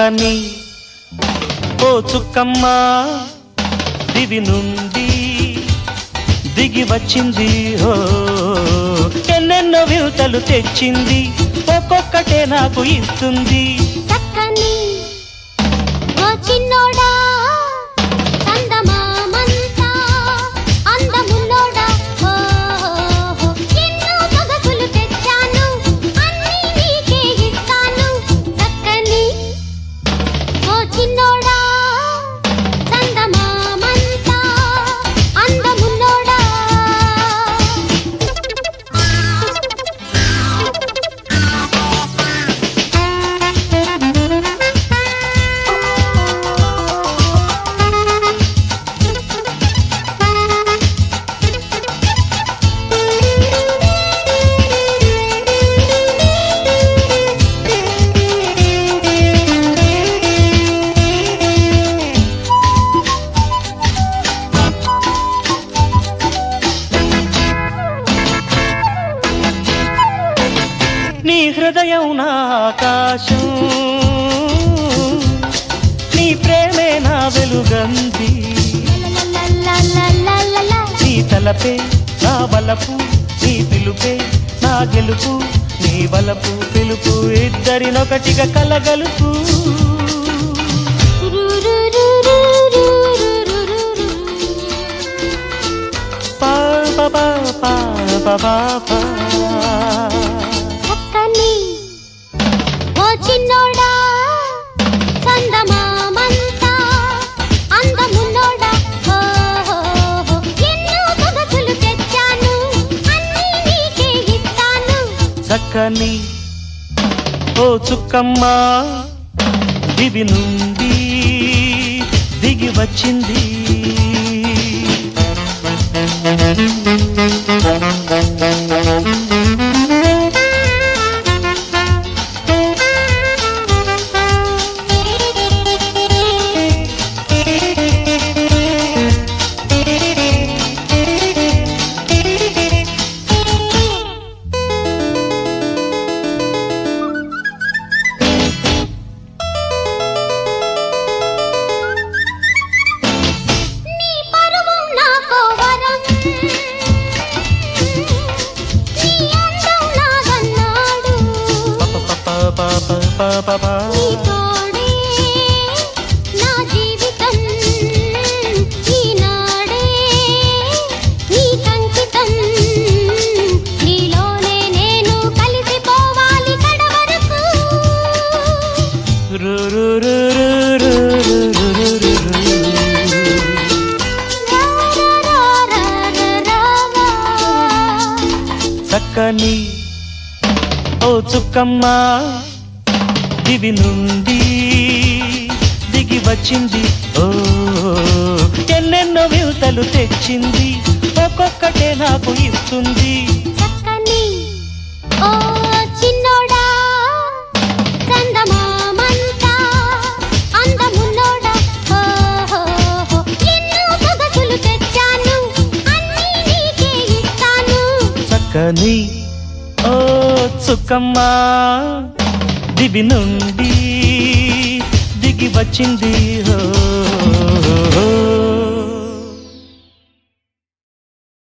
చక్కని ఓ చుక్కమ్మ దివి నుండి దిగి వచ్చింది హో ఎన్నెన్నో వింతలు తెచ్చింది ఒక్కొక్కటే నాకు ఇస్తుంది చక్కని ఓ చిన్నోడా చందమామంతా అందమున్నోడా ఓ ఎన్నో సొగసులు తెచ్చాను అన్నీ నీకే ఇస్తాను చక్కని ఓ చిన్నోడా చందమామంతా అందమున్నోడా నీ హృదయం నా ఆకాశం నీ ప్రేమే నా వెలుగంది లలలలలలలలా. నీ తలపే నా బలపు నీ పిలుపే నా గెలుపు నీ బలపు పిలుపు ఇద్దరినొకటిగా కలగలుపు పా పా పా పా పా పా పా. చక్కని ఓ చిన్నోడా చందమామంతా అందమున్నోడా ఓ ఎన్నో సొగసులు తెచ్చాను అన్నీ నీకే ఇస్తాను చక్కని ఓ చుక్కమ్మ దివి నుండి దిగి వచ్చింది నీ పరువు నాకో వరం నీ అందం నాదన్నాడు నీ తోడే నా జీవితం ఈనాడే నీకంకితం నీలోనే నేను కలిసిపోవాలి కడవరకు రు రు రు రు రు రు రు రు రు. చక్కని ఓ చుక్కమ్మ దివి నుండి దిగి వచ్చింది ఓ ఎన్నెన్నో వింతలు తెచ్చింది ఒక్కొక్కటే నాకు ఇస్తుంది చక్కని ఓ చిన్నోడా చందమామంతా అందమున్నోడా ఓ ఎన్నో సొగసులు తెచ్చాను అన్నీ నీకే ఇస్తాను చక్కని ఓ చుక్కమ్మ దివి నుండి దిగి వచ్చింది ఓ